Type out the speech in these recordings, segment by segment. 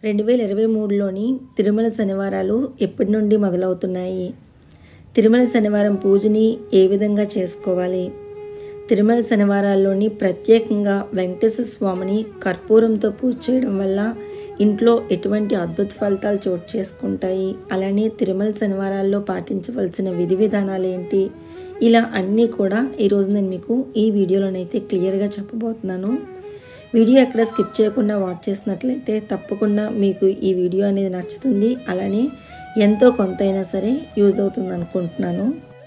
రెండు వేల ఇరవై మూడులోని తిరుమల శనివారాలు ఎప్పటి నుండి మొదలవుతున్నాయి తిరుమల శనివారం పూజని ఏ విధంగా చేసుకోవాలి తిరుమల శనివారాల్లోని ప్రత్యేకంగా వెంకటేశ్వర స్వామిని కర్పూరంతో పూజ చేయడం వల్ల ఇంట్లో ఎటువంటి అద్భుత ఫలితాలు చోటు చేసుకుంటాయి అలానే తిరుమల శనివారాల్లో పాటించవలసిన విధి విధానాలు ఏంటి ఇలా అన్నీ కూడా ఈరోజు నేను మీకు ఈ వీడియోలోనైతే క్లియర్గా చెప్పబోతున్నాను వీడియో ఎక్కడ స్కిప్ చేయకుండా వాచ్ చేసినట్లయితే తప్పకుండా మీకు ఈ వీడియో అనేది నచ్చుతుంది అలానే ఎంతో కొంతైనా సరే యూజ్ అవుతుంది అనుకుంటున్నాను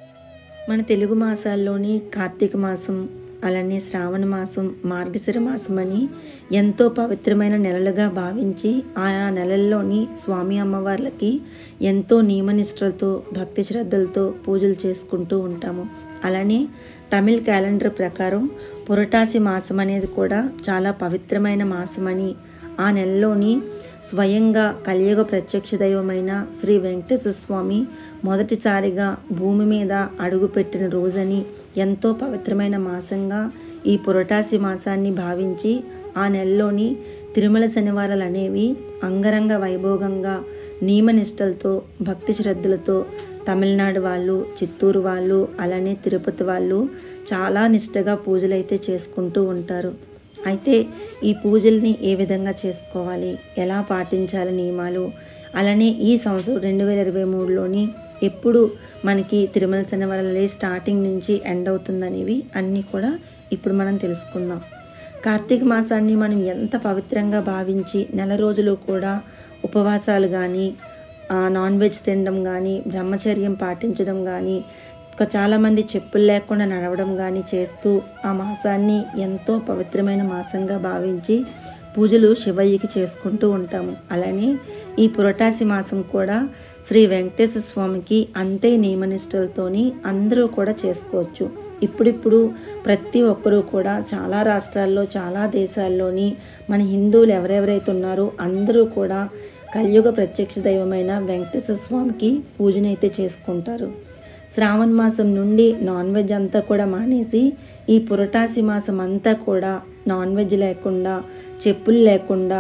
మన తెలుగు మాసాల్లోని కార్తీక మాసం అలానే శ్రావణ మాసం మార్గశిర మాసం అని ఎంతో పవిత్రమైన నెలలుగా భావించి ఆయా నెలల్లోని స్వామి అమ్మవార్లకి ఎంతో నియమనిష్టలతో భక్తి శ్రద్ధలతో పూజలు చేసుకుంటూ ఉంటాము అలానే తమిళ్ క్యాలెండర్ ప్రకారం పురటాసి మాసం అనేది కూడా చాలా పవిత్రమైన మాసమని ఆ నెలలోని స్వయంగా కలియుగ ప్రత్యక్ష దైవమైన శ్రీ వెంకటేశ్వర స్వామి మొదటిసారిగా భూమి మీద అడుగుపెట్టిన రోజని ఎంతో పవిత్రమైన మాసంగా ఈ పురటాసి మాసాన్ని భావించి ఆ నెలలోని తిరుమల శనివారాలు అనేవి అంగరంగ వైభోగంగా నియమనిష్టలతో భక్తి శ్రద్ధలతో తమిళనాడు వాళ్ళు చిత్తూరు వాళ్ళు అలానే తిరుపతి వాళ్ళు చాలా నిష్టగా పూజలు అయితే చేసుకుంటూ ఉంటారు అయితే ఈ పూజల్ని ఏ విధంగా చేసుకోవాలి ఎలా పాటించాలి నియమాలు అలానే ఈ సంవత్సరం రెండు వేల ఇరవై మూడులోని ఎప్పుడు మనకి తిరుమల శనివారాలు స్టార్టింగ్ నుంచి ఎండ్ అవుతుందనేవి అన్నీ కూడా ఇప్పుడు మనం తెలుసుకుందాం కార్తీక మాసాన్ని మనం ఎంత పవిత్రంగా భావించి నెల రోజులు కూడా ఉపవాసాలు కానీ నాన్ వెజ్ తినడం కానీ బ్రహ్మచర్యం పాటించడం కానీ ఇంకా చాలామంది చెప్పులు లేకుండా నడవడం కానీ చేస్తూ ఆ మాసాన్ని ఎంతో పవిత్రమైన మాసంగా భావించి పూజలు శివయ్యకి చేసుకుంటూ ఉంటాము అలానే ఈ పురటాసి మాసం కూడా శ్రీ వెంకటేశ్వర స్వామికి అంతే నియమనిష్టలతోని అందరూ కూడా చేసుకోవచ్చు ఇప్పుడిప్పుడు ప్రతి ఒక్కరూ కూడా చాలా రాష్ట్రాల్లో చాలా దేశాల్లోని మన హిందువులు ఎవరెవరైతే ఉన్నారో అందరూ కూడా కలియుగ ప్రత్యక్ష దైవమైన వెంకటేశ్వర స్వామికి పూజనైతే చేసుకుంటారు శ్రావణ మాసం నుండి నాన్ వెజ్ అంతా కూడా మానేసి ఈ పురటాసి మాసం అంతా కూడా నాన్ వెజ్ లేకుండా చెప్పులు లేకుండా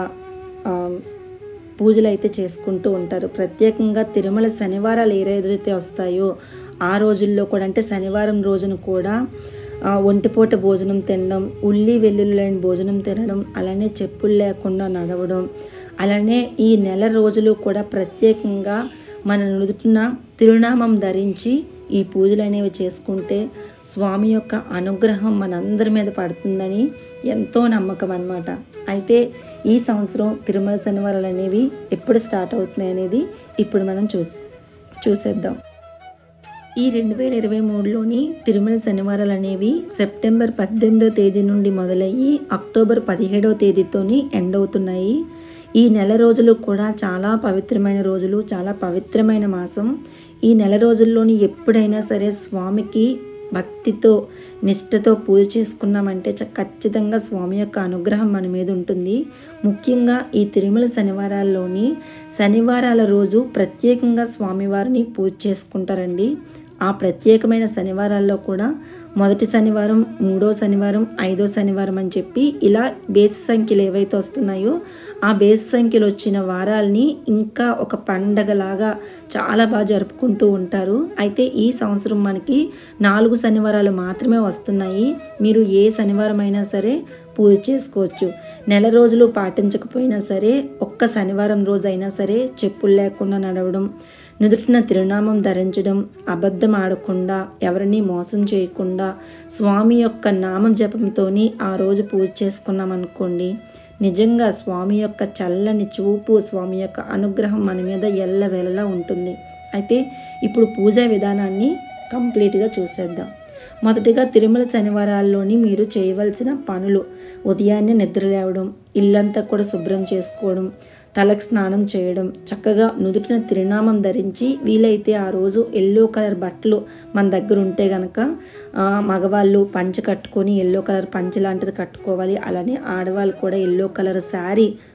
పూజలు అయితే చేసుకుంటూ ఉంటారు ప్రత్యేకంగా తిరుమల శనివారాలు ఏ రోజైతే వస్తాయో ఆ రోజుల్లో కూడా అంటే శనివారం రోజున కూడా ఒంటిపూట భోజనం తినడం ఉల్లి వెల్లుల్లి లేని భోజనం తినడం అలానే చెప్పులు లేకుండా నడవడం అలానే ఈ నెల రోజులు కూడా ప్రత్యేకంగా మన నుదుటిన తిరునామం ధరించి ఈ పూజలు అనేవి చేసుకుంటే స్వామి యొక్క అనుగ్రహం మనందరి మీద పడుతుందని ఎంతో నమ్మకం అనమాట అయితే ఈ సంవత్సరం తిరుమల శనివారాలు అనేవి ఎప్పుడు స్టార్ట్ అవుతున్నాయి అనేది ఇప్పుడు మనం చూసి చూసేద్దాం ఈ రెండు వేల ఇరవై మూడులోని తిరుమల శనివారాలు అనేవి సెప్టెంబర్ పద్దెనిమిదో తేదీ నుండి మొదలయ్యి అక్టోబర్ పదిహేడవ తేదీతోని ఎండ్ అవుతున్నాయి ఈ నెల రోజులు కూడా చాలా పవిత్రమైన రోజులు చాలా పవిత్రమైన మాసం ఈ నెల రోజుల్లోని ఎప్పుడైనా సరే స్వామికి భక్తితో నిష్టతో పూజ చేసుకున్నామంటే ఖచ్చితంగా స్వామి యొక్క అనుగ్రహం మన మీద ఉంటుంది ముఖ్యంగా ఈ తిరుమల శనివారాల్లోని శనివారాల రోజు ప్రత్యేకంగా స్వామివారిని పూజ చేసుకుంటారండి ఆ ప్రత్యేకమైన శనివారాల్లో కూడా మొదటి శనివారం మూడో శనివారం ఐదో శనివారం అని చెప్పి ఇలా బేస్ సంఖ్యలు ఏవైతే వస్తున్నాయో ఆ బేస్ సంఖ్యలు వచ్చిన వారాల్ని ఇంకా ఒక పండగలాగా చాలా బాగా జరుపుకుంటూ ఉంటారు అయితే ఈ సంవత్సరం మనకి నాలుగు శనివారాలు మాత్రమే వస్తున్నాయి మీరు ఏ శనివారం అయినా సరే పూజ చేసుకోవచ్చు నెల రోజులు పాటించకపోయినా సరే ఒక్క శనివారం రోజు అయినా సరే చెప్పులు లేకుండా నడవడం నుదుటిన తిరునామం ధరించడం అబద్ధం ఆడకుండా ఎవరిని మోసం చేయకుండా స్వామి యొక్క నామం జపంతోని ఆ రోజు పూజ చేసుకున్నాం అనుకోండి నిజంగా స్వామి యొక్క చల్లని చూపు స్వామి యొక్క అనుగ్రహం మన మీద ఎల్లవేళలా ఉంటుంది అయితే ఇప్పుడు పూజా విధానాన్ని కంప్లీట్గా చూసేద్దాం మొదటిగా తిరుమల శనివారాల్లోని మీరు చేయవలసిన పనులు ఉదయాన్నే నిద్ర లేవడం ఇల్లంతా కూడా శుభ్రం చేసుకోవడం తలకు స్నానం చేయడం చక్కగా నుదుటిన తిరునామం ధరించి వీలైతే ఆ రోజు ఎల్లో కలర్ బట్టలు మన దగ్గర ఉంటే కనుక మగవాళ్ళు పంచ కట్టుకొని ఎల్లో కలర్ పంచ లాంటిది కట్టుకోవాలి అలానే ఆడవాళ్ళు కూడా ఎల్లో కలర్ శారీ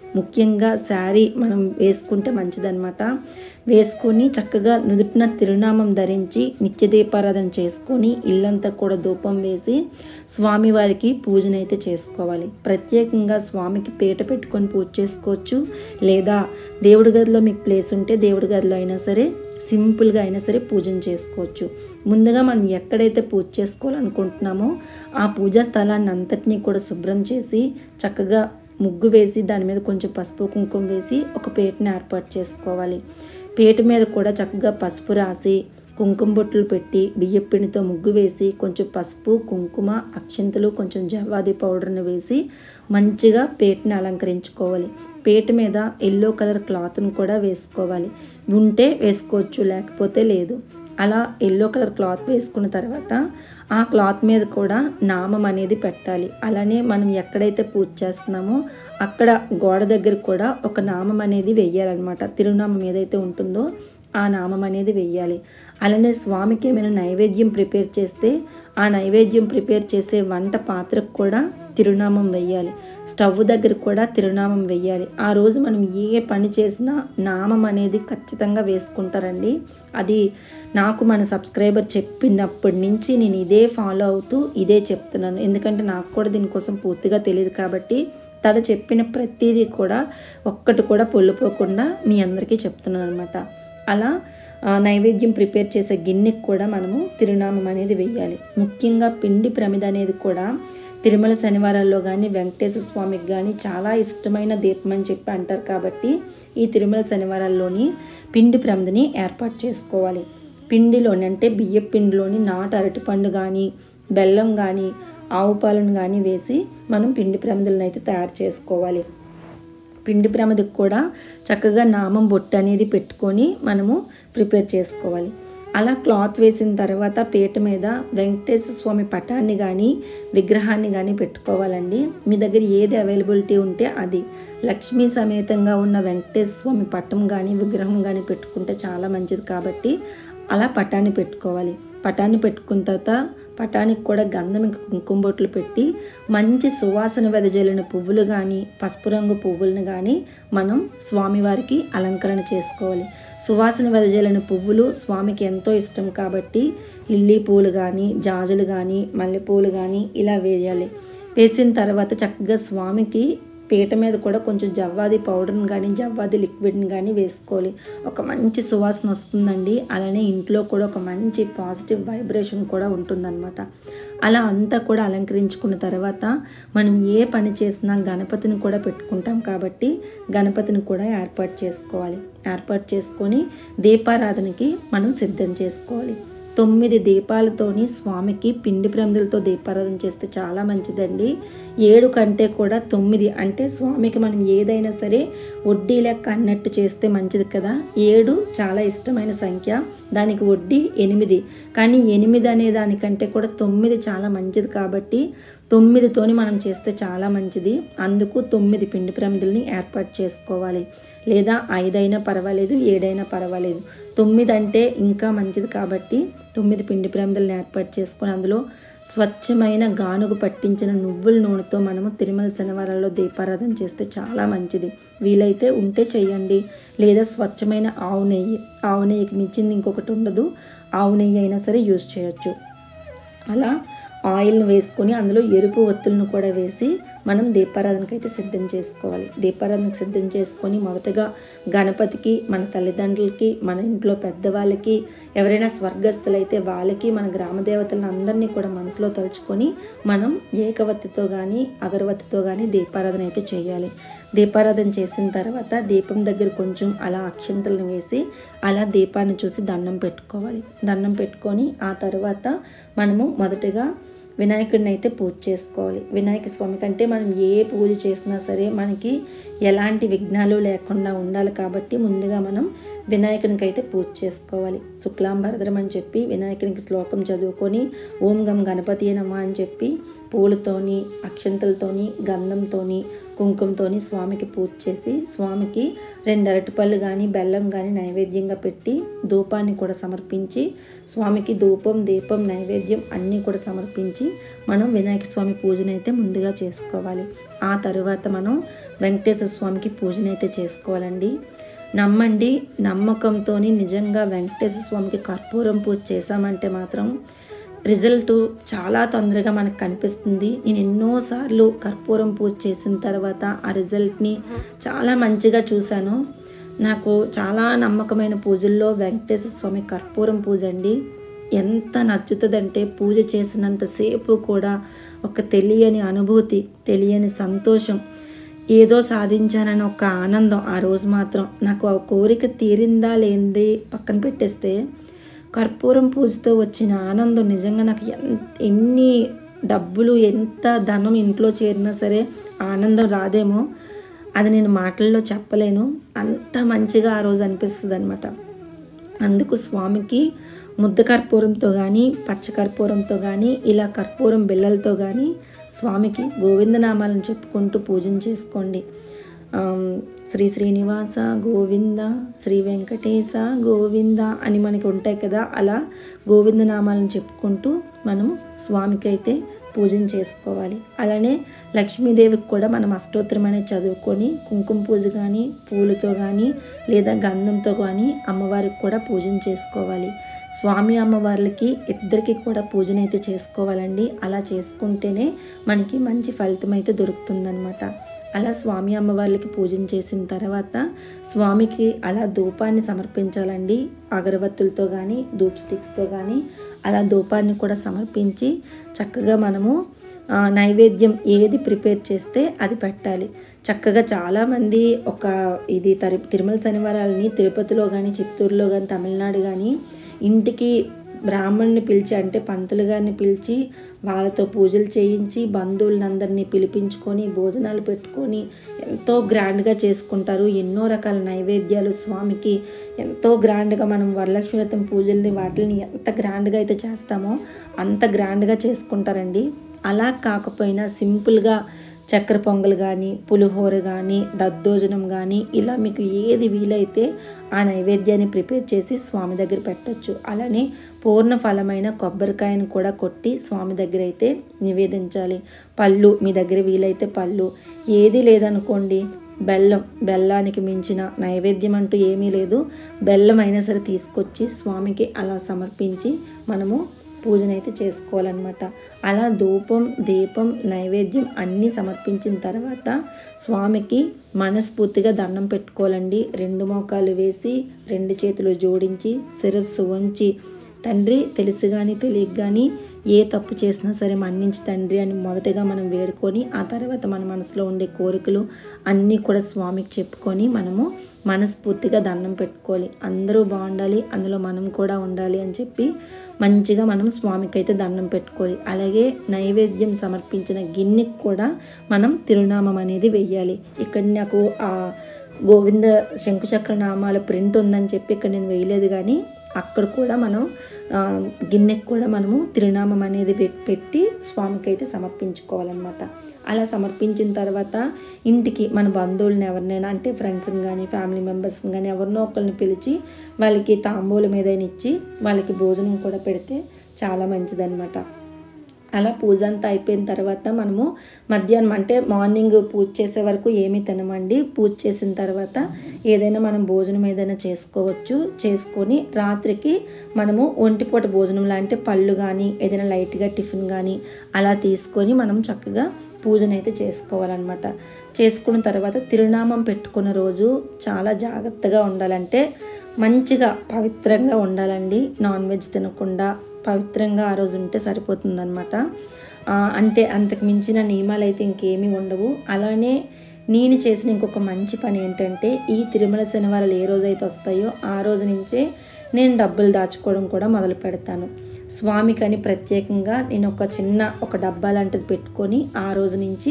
ముఖ్యంగా శారీ మనం వేసుకుంటే మంచిదన్నమాట వేసుకొని చక్కగా నుదుటిన తిరునామం ధరించి నిత్య దీపారాధన చేసుకొని ఇల్లంతా కూడా ధూపం వేసి స్వామివారికి పూజనైతే చేసుకోవాలి ప్రత్యేకంగా స్వామికి పీట పెట్టుకొని పూజ చేసుకోవచ్చు లేదా దేవుడి గదిలో మీకు ప్లేస్ ఉంటే దేవుడి గదిలో అయినా సరే సింపుల్గా అయినా సరే పూజన చేసుకోవచ్చు ముందుగా మనం ఎక్కడైతే పూజ చేసుకోవాలనుకుంటున్నామో ఆ పూజా స్థలాన్ని అంతటినీ కూడా శుభ్రం చేసి చక్కగా ముగ్గు వేసి దాని మీద కొంచెం పసుపు కుంకుమ వేసి ఒక పీటని ఏర్పాటు చేసుకోవాలి పీట మీద కూడా చక్కగా పసుపు రాసి కుంకుమ బొట్లు పెట్టి బియ్యం పిండితో ముగ్గు వేసి కొంచెం పసుపు కుంకుమ అక్షంతలు కొంచెం జవాది పౌడర్ని వేసి మంచిగా పీటని అలంకరించుకోవాలి పీట మీద ఎల్లో కలర్ క్లాత్ని కూడా వేసుకోవాలి ఉంటే వేసుకోవచ్చు లేకపోతే లేదు అలా ఎల్లో కలర్ క్లాత్ వేసుకున్న తర్వాత ఆ క్లాత్ మీద కూడా నామం అనేది పెట్టాలి అలానే మనం ఎక్కడైతే పూజ చేస్తున్నామో అక్కడ గోడ దగ్గర కూడా ఒక నామం అనేది వెయ్యాలన్నమాట తిరునామం ఏదైతే ఉంటుందో ఆ నామం అనేది వెయ్యాలి అలానే స్వామికి ఏమైనా నైవేద్యం ప్రిపేర్ చేస్తే ఆ నైవేద్యం ప్రిపేర్ చేసే వంట పాత్రకు కూడా తిరునామం వెయ్యాలి స్టవ్ దగ్గర కూడా తిరునామం వెయ్యాలి ఆ రోజు మనం ఏ పని చేసినా నామం అనేది ఖచ్చితంగా వేసుకుంటారండి అది నాకు మన సబ్స్క్రైబర్ చెప్పినప్పటి నుంచి నేను ఇదే ఫాలో అవుతూ ఇదే చెప్తున్నాను ఎందుకంటే నాకు కూడా దీనికోసం పూర్తిగా తెలియదు కాబట్టి తను చెప్పిన ప్రతిదీ కూడా ఒక్కటి కూడా పొల్లిపోకుండా మీ అందరికీ చెప్తున్నాను అనమాట అలా ఆ, నైవేద్యం ప్రిపేర్ చేసే గిన్నెకి కూడా మనము తిరునామం అనేది వెయ్యాలి ముఖ్యంగా పిండి ప్రమిద అనేది కూడా తిరుమల శనివారాల్లో కానీ వెంకటేశ్వర స్వామికి కానీ చాలా ఇష్టమైన దీపం అని చెప్పి అంటారు కాబట్టి ఈ తిరుమల శనివారాల్లోని పిండి ప్రమిదని ఏర్పాటు చేసుకోవాలి పిండిలోని అంటే బియ్య పిండిలోని నాటు అరటిపండు కానీ బెల్లం కానీ ఆవు పాలను కానీ వేసి మనం పిండి ప్రమిదలను అయితే తయారు చేసుకోవాలి పిండి ప్రమిదకు కూడా చక్కగా నామం బొట్టు అనేది పెట్టుకొని మనము ప్రిపేర్ చేసుకోవాలి అలా క్లాత్ వేసిన తర్వాత పీట మీద వెంకటేశ్వర స్వామి పటాన్ని కానీ విగ్రహాన్ని కానీ పెట్టుకోవాలండి మీ దగ్గర ఏది అవైలబిలిటీ ఉంటే అది లక్ష్మీ సమేతంగా ఉన్న వెంకటేశ్వర స్వామి పటం కానీ విగ్రహం కానీ పెట్టుకుంటే చాలా మంచిది కాబట్టి అలా పటాన్ని పెట్టుకోవాలి పటాన్ని పెట్టుకున్న తర్వాత పటానికి కూడా గంధం ఇంకా కుంకుమ బొట్లు పెట్టి మంచి సువాసన వెదజల్లిన పువ్వులు కానీ పసుపు రంగు పువ్వులను కానీ మనం స్వామివారికి అలంకరణ చేసుకోవాలి సువాసన వెదజల్లిన పువ్వులు స్వామికి ఎంతో ఇష్టం కాబట్టి లిల్లీ పూలు కానీ జాజులు కానీ మల్లెపూలు కానీ ఇలా వేయాలి వేసిన తర్వాత చక్కగా స్వామికి పీట మీద కూడా కొంచెం జవ్వాది పౌడర్ని కానీ జవ్వాది లిక్విడ్ని కానీ వేసుకోవాలి ఒక మంచి సువాసన వస్తుందండి అలానే ఇంట్లో కూడా ఒక మంచి పాజిటివ్ వైబ్రేషన్ కూడా ఉంటుందన్నమాట అలా అంతా కూడా అలంకరించుకున్న తర్వాత మనం ఏ పని చేసినా గణపతిని కూడా పెట్టుకుంటాం కాబట్టి గణపతిని కూడా ఏర్పాటు చేసుకోవాలి ఏర్పాటు చేసుకొని దీపారాధనకి మనం సిద్ధం చేసుకోవాలి తొమ్మిది దీపాలతోని స్వామికి పిండి ప్రమిదలతో దీపారాధన చేస్తే చాలా మంచిదండి ఏడు కంటే కూడా తొమ్మిది అంటే స్వామికి మనం ఏదైనా సరే వడ్డీ లెక్క అన్నట్టు చేస్తే మంచిది కదా ఏడు చాలా ఇష్టమైన సంఖ్య దానికి వడ్డీ ఎనిమిది కానీ ఎనిమిది అనే దానికంటే కూడా తొమ్మిది చాలా మంచిది కాబట్టి తొమ్మిదితోని మనం చేస్తే చాలా మంచిది అందుకు తొమ్మిది పిండి ప్రమిదల్ని ఏర్పాటు చేసుకోవాలి లేదా ఐదైనా పర్వాలేదు ఏడైనా పర్వాలేదు తొమ్మిది అంటే ఇంకా మంచిది కాబట్టి తొమ్మిది పిండి ప్రమిదలను ఏర్పాటు చేసుకొని అందులో స్వచ్ఛమైన గానుగు పట్టించిన నువ్వుల నూనెతో మనము తిరుమల శనివారాల్లో దీపారాధన చేస్తే చాలా మంచిది వీలైతే ఉంటే చేయండి లేదా స్వచ్ఛమైన ఆవు నెయ్యి ఆవు నెయ్యికి మించింది ఇంకొకటి ఉండదు ఆవు నెయ్యి అయినా సరే యూజ్ చేయొచ్చు అలా ఆయిల్ని వేసుకొని అందులో ఎరుపు ఒత్తులను కూడా వేసి మనం దీపారాధనకి అయితే సిద్ధం చేసుకోవాలి దీపారాధనకు సిద్ధం చేసుకొని మొదటగా గణపతికి మన తల్లిదండ్రులకి మన ఇంట్లో పెద్దవాళ్ళకి ఎవరైనా స్వర్గస్థులైతే వాళ్ళకి మన గ్రామ దేవతలను అందరినీ కూడా మనసులో తలుచుకొని మనం ఏకవత్తితో కానీ అగరవత్తితో కానీ దీపారాధన అయితే చేయాలి దీపారాధన చేసిన తర్వాత దీపం దగ్గర కొంచెం అలా అక్షంతలను వేసి అలా దీపాన్ని చూసి దండం పెట్టుకోవాలి దండం పెట్టుకొని ఆ తర్వాత మనము మొదటగా వినాయకుడిని అయితే పూజ చేసుకోవాలి వినాయక స్వామి కంటే మనం ఏ పూజ చేసినా సరే మనకి ఎలాంటి విఘ్నాలు లేకుండా ఉండాలి కాబట్టి ముందుగా మనం వినాయకునికి అయితే పూజ చేసుకోవాలి శుక్లాంబరధరం అని చెప్పి వినాయకునికి శ్లోకం చదువుకొని ఓం గం గణపతి నమ అని చెప్పి పూలతోని అక్షంతలతోని గంధంతోని కుంకుమతోని స్వామికి పూజ చేసి స్వామికి రెండు అరటిపళ్ళు కానీ బెల్లం కానీ నైవేద్యంగా పెట్టి ధూపాన్ని కూడా సమర్పించి స్వామికి ధూపం దీపం నైవేద్యం అన్నీ కూడా సమర్పించి మనం వినాయక స్వామి పూజనైతే ముందుగా చేసుకోవాలి ఆ తరువాత మనం వెంకటేశ్వర స్వామికి పూజనైతే చేసుకోవాలండి నమ్మండి నమ్మకంతో నిజంగా వెంకటేశ్వర స్వామికి కర్పూరం పూజ చేశామంటే మాత్రం రిజల్ట్ చాలా తొందరగా మనకు కనిపిస్తుంది నేను ఎన్నోసార్లు కర్పూరం పూజ చేసిన తర్వాత ఆ రిజల్ట్ని చాలా మంచిగా చూశాను నాకు చాలా నమ్మకమైన పూజల్లో వెంకటేశ్వర స్వామి కర్పూరం పూజ అండి ఎంత నచ్చుతుందంటే పూజ చేసినంతసేపు కూడా ఒక తెలియని అనుభూతి తెలియని సంతోషం ఏదో సాధించానని ఒక ఆనందం ఆ రోజు మాత్రం నాకు ఆ కోరిక తీరిందా లేనిది పక్కన పెట్టేస్తే కర్పూరం పూజతో వచ్చిన ఆనందం నిజంగా నాకు ఎన్ ఎన్ని డబ్బులు ఎంత ధనం ఇంట్లో చేరినా సరే ఆనందం రాదేమో అది నేను మాటల్లో చెప్పలేను అంత మంచిగా ఆ రోజు అనిపిస్తుంది అనమాట అందుకు స్వామికి ముద్ద కర్పూరంతో కానీ పచ్చ కర్పూరంతో కానీ ఇలా కర్పూరం బిళ్ళలతో కానీ స్వామికి గోవిందనామాలను చెప్పుకుంటూ పూజన చేసుకోండి ఆమ్, శ్రీ శ్రీనివాస గోవింద శ్రీ వెంకటేశ గోవింద అని మనకి ఉంటాయి కదా అలా గోవిందనామాలను చెప్పుకుంటూ మనం స్వామికి అయితే పూజన చేసుకోవాలి అలానే లక్ష్మీదేవికి కూడా మనం అష్టోత్తరం అనేది చదువుకొని కుంకుమ పూజ కానీ పూలతో కానీ లేదా గంధంతో కానీ అమ్మవారికి కూడా పూజన చేసుకోవాలి స్వామి అమ్మవార్లకి ఇద్దరికి కూడా పూజన అయితే చేసుకోవాలండి అలా చేసుకుంటేనే మనకి మంచి ఫలితం అయితే దొరుకుతుందనమాట అలా స్వామి అమ్మవార్లకి పూజన చేసిన తర్వాత స్వామికి అలా ధూపాన్ని సమర్పించాలండి అగరబత్తులతో కానీ ధూప్ స్టిక్స్తో కానీ అలా ధూపాన్ని కూడా సమర్పించి చక్కగా మనము ఆ, నైవేద్యం ఏది ప్రిపేర్ చేస్తే అది పెట్టాలి చక్కగా చాలామంది ఒక ఇది తరి తిరుమల శనివారాలని తిరుపతిలో కానీ చిత్తూరులో కానీ తమిళనాడు కానీ ఇంటికి బ్రాహ్మణ్ణి పిలిచి అంటే పంతులు గారిని పిలిచి వాళ్ళతో పూజలు చేయించి బంధువులందరినీ పిలిపించుకొని భోజనాలు పెట్టుకొని ఎంతో గ్రాండ్గా చేసుకుంటారు ఎన్నో రకాల నైవేద్యాలు స్వామికి ఎంతో గ్రాండ్గా మనం వరలక్ష్మి వ్రతం పూజల్ని వాటిని ఎంత గ్రాండ్గా అయితే చేస్తామో అంత గ్రాండ్గా చేసుకుంటారండి అలా కాకపోయినా సింపుల్గా చక్కెర పొంగల్ కానీ పులిహోర కానీ దద్దోజనం కానీ ఇలా మీకు ఏది వీలైతే ఆ నైవేద్యాన్ని ప్రిపేర్ చేసి స్వామి దగ్గర పెట్టొచ్చు అలానే పూర్ణ ఫలమైన కొబ్బరికాయను కూడా కొట్టి స్వామి దగ్గర అయితే నివేదించాలి పళ్ళు మీ దగ్గర వీలైతే పళ్ళు ఏది లేదనుకోండి బెల్లం బెల్లానికి మించిన నైవేద్యం అంటూ ఏమీ లేదు బెల్లం అయినా సరే తీసుకొచ్చి స్వామికి అలా సమర్పించి మనము పూజనైతే చేసుకోవాలన్నమాట అలా ధూపం దీపం నైవేద్యం అన్నీ సమర్పించిన తర్వాత స్వామికి మనస్ఫూర్తిగా దండం పెట్టుకోవాలండి రెండు మోకాలు వేసి రెండు చేతులు జోడించి శిరస్సు వంచి తండ్రి తెలుసు కానీ తెలియక కానీ ఏ తప్పు చేసినా సరే మన్నించి తండ్రి అని మొదటగా మనం వేడుకొని ఆ తర్వాత మన మనసులో ఉండే కోరికలు అన్నీ కూడా స్వామికి చెప్పుకొని మనము మనస్ఫూర్తిగా దండం పెట్టుకోవాలి అందరూ బాగుండాలి అందులో మనం కూడా ఉండాలి అని చెప్పి మంచిగా మనం స్వామికి అయితే దండం పెట్టుకోవాలి అలాగే నైవేద్యం సమర్పించిన గిన్నెకి కూడా మనం తిరునామం అనేది వెయ్యాలి ఇక్కడ నాకు ఆ గోవింద శంకుచక్ర నామాల ప్రింట్ ఉందని చెప్పి ఇక్కడ నేను వేయలేదు కానీ అక్కడ కూడా మనం ఆ, గిన్నెకి కూడా మనము తిరునామం అనేది పెట్- పెట్టి స్వామికి అయితే సమర్పించుకోవాలన్నమాట అలా సమర్పించిన తర్వాత ఇంటికి మన బంధువులను ఎవరినైనా అంటే ఫ్రెండ్స్ని కానీ ఫ్యామిలీ మెంబర్స్ని కానీ ఎవరినో ఒకరిని పిలిచి వాళ్ళకి తాంబూలం ఏదైనా ఇచ్చి వాళ్ళకి భోజనం కూడా పెడితే చాలా మంచిదన్నమాట అలా పూజ అంతా అయిపోయిన తర్వాత మనము మధ్యాహ్నం అంటే మార్నింగ్ పూజ చేసే వరకు ఏమీ తినమండి పూజ చేసిన తర్వాత ఏదైనా మనం భోజనం ఏదైనా చేసుకోవచ్చు చేసుకొని రాత్రికి మనము ఒంటిపూట భోజనం లాంటి పళ్ళు కానీ ఏదైనా లైట్గా టిఫిన్ కానీ అలా తీసుకొని మనం చక్కగా పూజనైతే చేసుకోవాలన్నమాట చేసుకున్న తర్వాత తిరునామం పెట్టుకున్న రోజు చాలా జాగ్రత్తగా ఉండాలంటే మంచిగా పవిత్రంగా ఉండాలండి నాన్ వెజ్ తినకుండా పవిత్రంగా ఆ రోజు ఉంటే సరిపోతుందన్నమాట ఆ, అంతే అంతకు మించిన నియమాలు అయితే ఇంకేమీ ఉండవు అలానే నేను చేసిన ఇంకొక మంచి పని ఏంటంటే ఈ తిరుమల శనివారాలు ఏ రోజైతే వస్తాయో ఆ రోజు నుంచే నేను డబ్బులు దాచుకోవడం కూడా మొదలు పెడతాను స్వామికని ప్రత్యేకంగా నేను ఒక చిన్న ఒక డబ్బా లాంటిది పెట్టుకొని ఆ రోజు నుంచి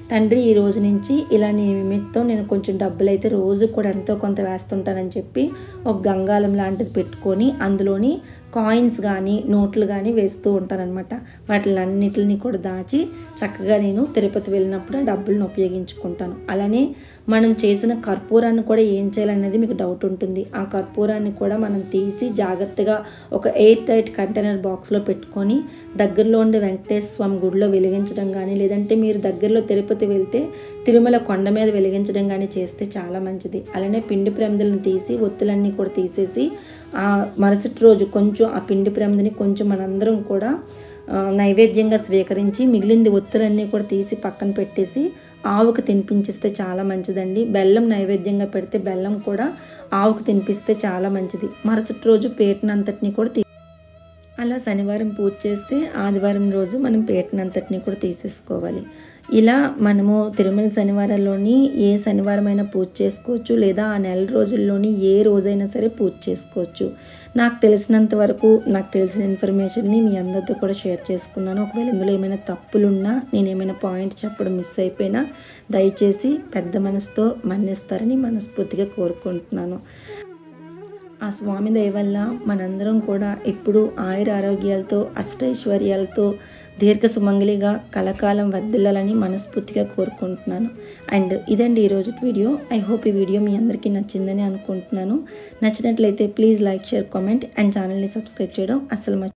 తండ్రి ఈ రోజు నుంచి ఇలా నీ నిమిత్తం నేను కొంచెం డబ్బులు అయితే రోజు కూడా ఎంతో కొంత వేస్తుంటానని చెప్పి ఒక గంగాళం లాంటిది పెట్టుకొని అందులోని కాయిన్స్ కానీ నోట్లు కానీ వేస్తూ ఉంటానన్నమాట వాటిలన్నిటిని కూడా దాచి చక్కగా నేను తిరుపతి వెళ్ళినప్పుడు ఆ డబ్బులను ఉపయోగించుకుంటాను అలానే మనం చేసిన కర్పూరాన్ని కూడా ఏం చేయాలనేది మీకు డౌట్ ఉంటుంది ఆ కర్పూరాన్ని కూడా మనం తీసి జాగ్రత్తగా ఒక ఎయిర్ టైట్ కంటైనర్ బాక్స్లో పెట్టుకొని దగ్గరలో ఉండే వెంకటేశ్వర స్వామి గుడిలో వెలిగించడం కానీ లేదంటే మీరు దగ్గరలో తిరుపతి వెళ్తే తిరుమల కొండ మీద వెలిగించడం కానీ చేస్తే చాలా మంచిది అలానే పిండి ప్రమిదలను తీసి ఒత్తులన్నీ కూడా తీసేసి ఆ మరుసటి రోజు కొంచెం ఆ పిండి ప్రమిదని కొంచెం మనందరం కూడా ఆ, నైవేద్యంగా స్వీకరించి మిగిలింది ఒత్తులన్నీ కూడా తీసి పక్కన పెట్టేసి ఆవుకు తినిపించిస్తే చాలా మంచిదండి బెల్లం నైవేద్యంగా పెడితే బెల్లం కూడా ఆవుకు తినిపిస్తే చాలా మంచిది మరుసటి రోజు పేటనంతటిని కూడా తీ అలా శనివారం పూజ చేస్తే ఆదివారం రోజు మనం పేటనంతటిని కూడా తీసేసుకోవాలి ఇలా మనము తిరుమల శనివారాల్లోని ఏ శనివారమైనా పూజ చేసుకోవచ్చు లేదా ఆ నెల రోజుల్లోని ఏ రోజైనా సరే పూజ చేసుకోవచ్చు నాకు తెలిసినంత వరకు నాకు తెలిసిన ఇన్ఫర్మేషన్ని మీ అందరితో కూడా షేర్ చేసుకున్నాను ఒకవేళ ఇందులో ఏమైనా తప్పులున్నా నేను ఏమైనా పాయింట్ చెప్పడం మిస్ అయిపోయినా దయచేసి పెద్ద మనసుతో మన్నిస్తారని మనస్ఫూర్తిగా కోరుకుంటున్నాను ఆ స్వామి దయ వల్ల మనందరం కూడా ఎప్పుడూ ఆయుర ఆరోగ్యాలతో అష్టైశ్వర్యాలతో దీర్ఘ సుమంగలిగా కలకాలం వర్ధిల్లాలని మనస్ఫూర్తిగా కోరుకుంటున్నాను అండ్ ఇదండి ఈరోజు వీడియో ఐ హోప్ ఈ వీడియో మీ అందరికీ నచ్చిందని అనుకుంటున్నాను నచ్చినట్లయితే please like share comment and ఛానల్ని సబ్స్క్రైబ్ చేయడం అస్సలు మర్చి